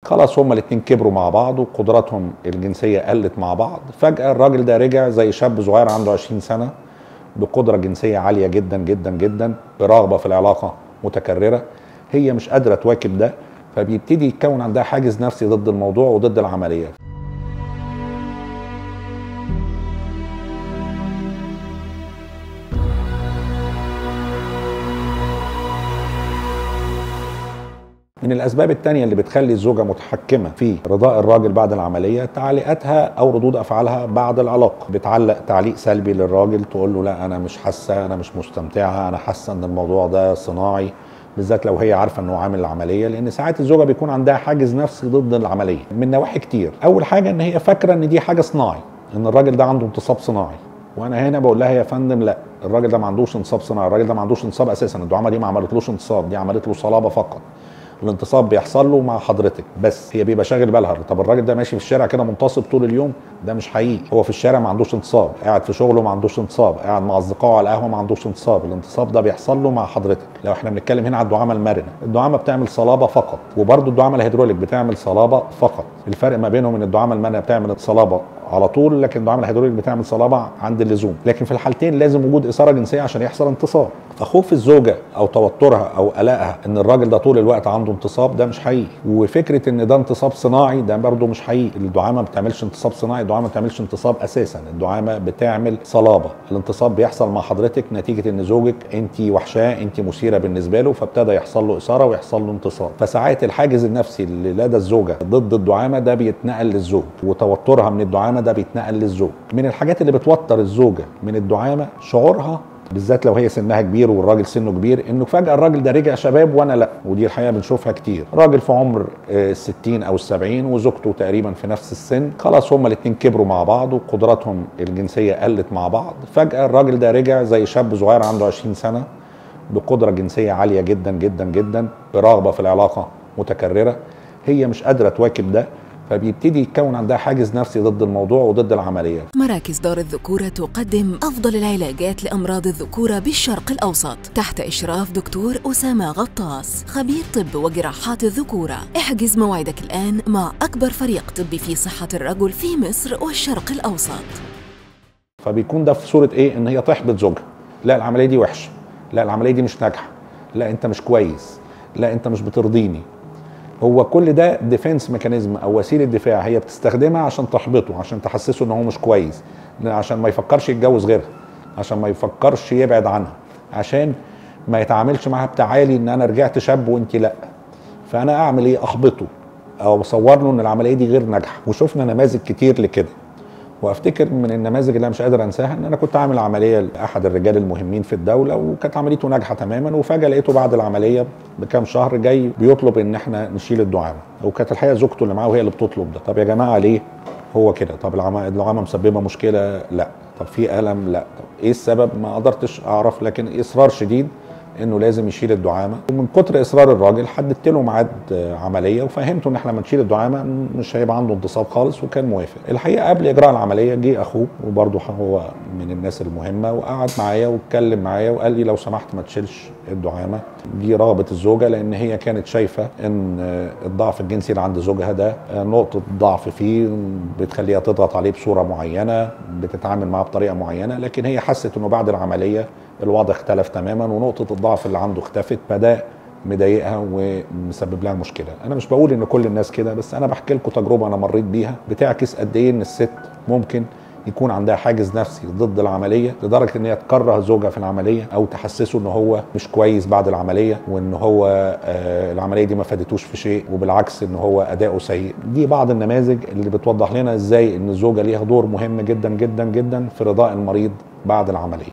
خلاص هما الاتنين كبروا مع بعض وقدراتهم الجنسيه قلت مع بعض فجاه الراجل ده رجع زي شاب صغير عنده 20 سنه بقدره جنسيه عاليه جدا جدا جدا برغبه في العلاقه متكرره هي مش قادره تواكب ده فبيبتدي يتكون عندها حاجز نفسي ضد الموضوع وضد العمليه من الاسباب التانية اللي بتخلي الزوجه متحكمه في رضاء الراجل بعد العمليه تعليقاتها او ردود افعالها بعد العلاقه بتعلق تعليق سلبي للراجل تقول له لا انا مش حاسه انا مش مستمتعه انا حاسه ان الموضوع ده صناعي بالذات لو هي عارفه انه عامل العمليه لان ساعات الزوجه بيكون عندها حاجز نفسي ضد العمليه من نواحي كتير اول حاجه ان هي فاكره ان دي حاجه صناعي ان الراجل ده عنده انتصاب صناعي وانا هنا بقول لها يا فندم لا الراجل ده ما عندوش انتصاب صناعي الراجل ده ما عندوش انتصاب اساسا الدعامه دي ما عملتلوش انتصاب دي عملت له صلابه فقط الانتصاب بيحصل له مع حضرتك بس هي بيبقى شاغل بالها طب الراجل ده ماشي في الشارع كده منتصب طول اليوم ده مش حقيقي هو في الشارع ما عندوش انتصاب قاعد في شغله ما عندوش انتصاب قاعد مع اصدقائه على القهوه ما عندوش انتصاب الانتصاب ده بيحصل له مع حضرتك لو احنا بنتكلم هنا على الدعامه المرنه الدعامه بتعمل صلابه فقط وبرده الدعامه الهيدروليك بتعمل صلابه فقط الفرق ما بينهم ان الدعامه المرنه بتعمل صلابه على طول لكن الدعامه الهيدروليك بتعمل صلابه عند اللزوم لكن في الحالتين لازم وجود اثاره جنسيه عشان يحصل انتصاب فخوف الزوجه او توترها او قلقها ان الراجل ده طول الوقت عنده انتصاب ده مش حقيقي وفكره ان ده انتصاب صناعي ده برده مش حقيقي الدعامه ما بتعملش انتصاب صناعي الدعامه ما بتعملش انتصاب اساسا الدعامه بتعمل صلابه الانتصاب بيحصل مع حضرتك نتيجه ان زوجك انت وحشاه انت مثيره بالنسبه له فابتدى يحصل له اثاره ويحصل له انتصاب فساعات الحاجز النفسي اللي لدى الزوجه ضد الدعامه ده بيتنقل للزوج وتوترها من الدعامه ده بيتنقل للزوج من الحاجات اللي بتوتر الزوجه من الدعامه شعورها بالذات لو هي سنها كبير والراجل سنه كبير انه فجاه الراجل ده رجع شباب وانا لا ودي الحقيقه بنشوفها كتير راجل في عمر ال 60 او ال 70 وزوجته تقريبا في نفس السن خلاص هما الاثنين كبروا مع بعض وقدراتهم الجنسيه قلت مع بعض فجاه الراجل ده رجع زي شاب صغير عنده 20 سنه بقدره جنسيه عاليه جدا جدا جدا برغبه في العلاقه متكرره هي مش قادره تواكب ده فبيبتدي يتكون عندها حاجز نفسي ضد الموضوع وضد العمليه مراكز دار الذكورة تقدم أفضل العلاجات لأمراض الذكورة بالشرق الأوسط تحت إشراف دكتور أسامة غطاس خبير طب وجراحات الذكورة احجز موعدك الآن مع أكبر فريق طبي في صحة الرجل في مصر والشرق الأوسط فبيكون ده في صوره ايه ان هي تحبط زوجها لا العمليه دي وحشه لا العمليه دي مش ناجحه لا انت مش كويس لا انت مش بترضيني هو كل ده ديفنس ميكانيزم او وسيله دفاع هي بتستخدمها عشان تحبطه عشان تحسسه ان هو مش كويس عشان ما يفكرش يتجوز غيرها عشان ما يفكرش يبعد عنها عشان ما يتعاملش معاها بتعالي ان انا رجعت شاب وانت لا فانا اعمل ايه احبطه او اصور له ان العمليه دي غير ناجحه وشفنا نماذج كتير لكده وافتكر من النماذج اللي انا مش قادر انساها ان انا كنت عامل عمليه لاحد الرجال المهمين في الدوله وكانت عمليته ناجحه تماما وفجاه لقيته بعد العمليه بكام شهر جاي بيطلب ان احنا نشيل الدعامه وكانت الحقيقه زوجته اللي معاه وهي اللي بتطلب ده طب يا جماعه ليه هو كده طب الدعامه مسببه مشكله لا طب في الم لا طب ايه السبب ما قدرتش اعرف لكن اصرار شديد انه لازم يشيل الدعامه ومن كتر اصرار الراجل حددت له ميعاد عمليه وفهمته ان احنا لما نشيل الدعامه مش هيبقى عنده انتصاب خالص وكان موافق الحقيقه قبل اجراء العمليه جه اخوه وبرضه هو من الناس المهمه وقعد معايا واتكلم معايا وقال لي لو سمحت ما تشيلش الدعامه دي رغبه الزوجه لان هي كانت شايفه ان الضعف الجنسي اللي عند زوجها ده نقطه ضعف فيه بتخليها تضغط عليه بصوره معينه بتتعامل معاه بطريقه معينه لكن هي حست انه بعد العمليه الوضع اختلف تماما ونقطه الضعف اللي عنده اختفت فده مضايقها ومسبب لها مشكله انا مش بقول ان كل الناس كده بس انا بحكي لكم تجربه انا مريت بيها بتعكس قد ايه ان الست ممكن يكون عندها حاجز نفسي ضد العمليه لدرجه ان هي تكره زوجها في العمليه او تحسسه ان هو مش كويس بعد العمليه وان هو آه العمليه دي ما فادتوش في شيء وبالعكس ان هو اداؤه سيء دي بعض النماذج اللي بتوضح لنا ازاي ان الزوجه ليها دور مهم جدا جدا جدا في رضاء المريض بعد العمليه